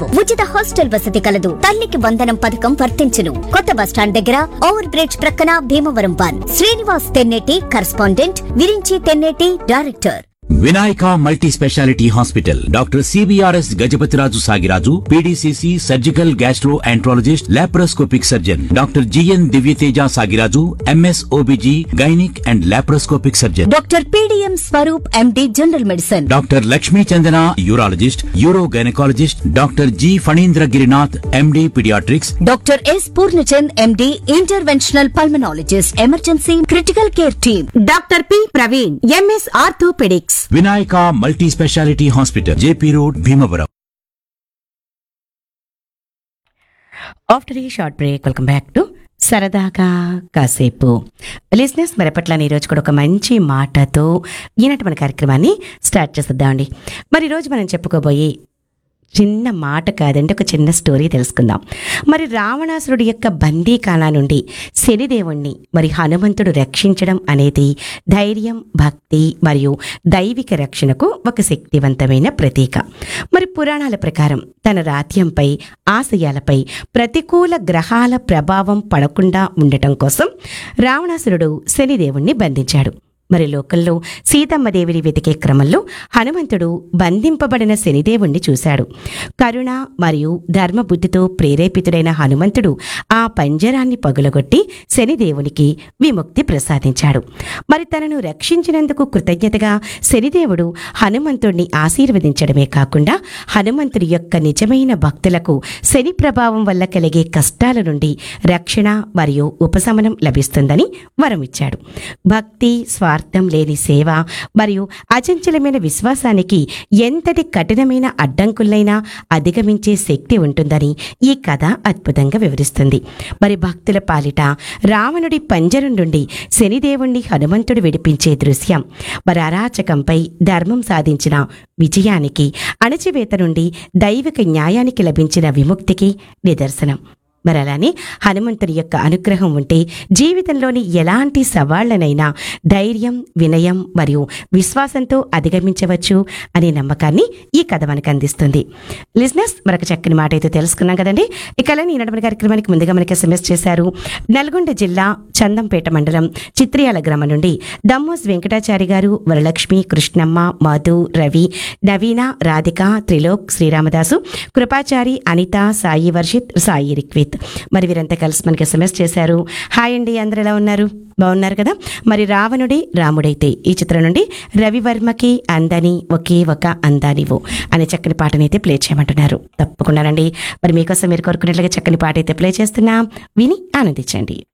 కలవు ఉచిత హాస్టల్ వసతి కలదు తల్లికి వందనం పథకం వర్తించును కొత్త బస్టాండ్ దగ్గర ఓవర్ బ్రిడ్జ్ ప్రక్కన Bhimavaram one Srinivas Tenneti correspondent Virinchi Tenneti director Vinayaka multi speciality hospital doctor CBRS Gajapathiraju Sagiraju PDCC surgical gastroenterologist laparoscopic surgeon doctor GN Divyateja Sagiraju MS OBG gynaec and laparoscopic surgeon doctor PDM Swaroop MD general medicine doctor Lakshmi Chandana urologist uro gynaecologist doctor G Phanindra Girinath MD paediatrics doctor S Purnachand MD interventional pulmonologist emergency critical care team doctor P Praveen MS orthopaedics Vinayaka multi speciality hospital JP road Bhimavaram after ఈ short break welcome back to సరదాగా కాసేపు లిజినెస్ మరపట్ల ఈరోజు కూడా ఒక మంచి మాటతో ఈనాటి మన కార్యక్రమాన్ని స్టార్ట్ చేసేద్దామండి మరి ఈరోజు మనం చెప్పుకోబోయే చిన్న మాట కాదండి ఒక చిన్న స్టోరీ తెలుసుకుందాం మరి రావణాసురుడి యొక్క బందీకాల నుండి శనిదేవుణ్ణి మరి హనుమంతుడు రక్షించడం అనేది ధైర్యం భక్తి మరియు దైవిక రక్షణకు ఒక శక్తివంతమైన ప్రతీక మరి పురాణాల ప్రకారం తన రాజ్యంపై ఆశయాలపై ప్రతికూల గ్రహాల ప్రభావం పడకుండా ఉండటం కోసం రావణాసురుడు శనిదేవుణ్ణి బంధించాడు మరి లోకల్లో సీతమ్మదేవిని వెతికే క్రమంలో హనుమంతుడు బంధింపబడిన శనిదేవుణ్ణి చూశాడు కరుణ మరియు ధర్మబుద్ధితో ప్రేరేపితుడైన హనుమంతుడు ఆ పంజరాన్ని పగులగొట్టి శనిదేవునికి విముక్తి ప్రసాదించాడు మరి తనను రక్షించినందుకు కృతజ్ఞతగా శనిదేవుడు హనుమంతుడిని ఆశీర్వదించడమే కాకుండా హనుమంతుడి యొక్క నిజమైన భక్తులకు శని ప్రభావం వల్ల కలిగే కష్టాల నుండి రక్షణ మరియు ఉపశమనం లభిస్తుందని వరమిచ్చాడు భక్తి స్వార్థం లేని సేవ మరియు అచంచలమైన విశ్వాసానికి ఎంతటి కఠినమైన అడ్డంకులైనా అధిగమించే శక్తి ఉంటుందని ఈ కథ అద్భుతంగా వివరిస్తుంది మరి భక్తుల పాలిట రావణుడి పంజరం నుండి శనిదేవుణ్ణి హనుమంతుడు విడిపించే దృశ్యం మరి అరాచకంపై ధర్మం సాధించిన విజయానికి అణచివేత నుండి దైవిక న్యాయానికి లభించిన విముక్తికి నిదర్శనం మరి అలానే హనుమంతుడి యొక్క అనుగ్రహం ఉంటే జీవితంలోని ఎలాంటి సవాళ్లనైనా ధైర్యం వినయం మరియు విశ్వాసంతో అధిగమించవచ్చు అనే నమ్మకాన్ని ఈ కథ మనకు అందిస్తుంది లిజినెస్ మరొక చక్కని మాట అయితే తెలుసుకున్నాం కదండి ఇక అలానే ఈనాటి మన కార్యక్రమానికి ముందుగా మనకి ఎస్ఎంఎస్ చేశారు నల్గొండ జిల్లా చందంపేట మండలం చిత్రియాల గ్రామం నుండి దమ్మోస్ వెంకటాచారి గారు వరలక్ష్మి కృష్ణమ్మ మధు రవి నవీన రాధిక త్రిలోక్ శ్రీరామదాసు కృపాచారి అనిత సాయి వర్షిత్ సాయి రిక్విత్ మరి వీరంతా కలిసి మనకి ఎస్ఎంఎస్ చేశారు హాయ్ అండి అందరు ఎలా ఉన్నారు బాగున్నారు కదా మరి రావణుడే రాముడైతే ఈ చిత్రం నుండి రవివర్మకి అందని ఒకే ఒక అందానివు అనే చక్కని పాటనైతే ప్లే చేయమంటున్నారు తప్పకుండానండి మరి మీకోసం మీరు కోరుకున్నట్లుగా చక్కని పాట అయితే ప్లే చేస్తున్నా విని ఆనందించండి